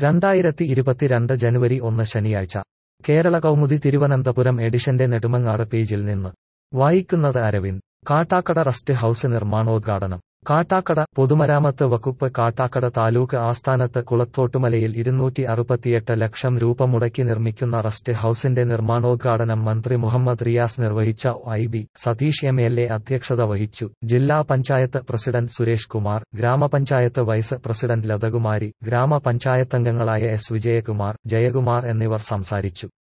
രണ്ടായിരത്തി ഇരുപത്തിരണ്ട് ജനുവരി ഒന്ന് ശനിയാഴ്ച കേരള കൗമുദി തിരുവനന്തപുരം എഡിഷന്റെ നെടുമങ്ങാട് പേജിൽ നിന്ന് വായിക്കുന്നത് അരവിന്ദ് കാട്ടാക്കട റസ്റ്റ് ഹൌസ് നിർമ്മാണോദ്ഘാടനം കാട്ടാക്കട പൊതുമരാമത്ത് വകുപ്പ് കാട്ടാക്കട താലൂക്ക് ആസ്ഥാനത്ത് കുളത്തോട്ടുമലയിൽ ഇരുന്നൂറ്റി അറുപത്തിയെട്ട് ലക്ഷം രൂപ മുടക്കി നിർമ്മിക്കുന്ന റസ്റ്റ് ഹൌസിന്റെ നിർമ്മാണോദ്ഘാടനം മന്ത്രി മുഹമ്മദ് റിയാസ് നിർവഹിച്ച I B Satheesh M L A അധ്യക്ഷത വഹിച്ചു ജില്ലാ പഞ്ചായത്ത് പ്രസിഡന്റ് സുരേഷ് കുമാർ ഗ്രാമപഞ്ചായത്ത് വൈസ് പ്രസിഡന്റ് ലതകുമാരി ഗ്രാമപഞ്ചായത്തംഗങ്ങളായ എസ് വിജയകുമാർ ജയകുമാർ എന്നിവർ സംസാരിച്ചു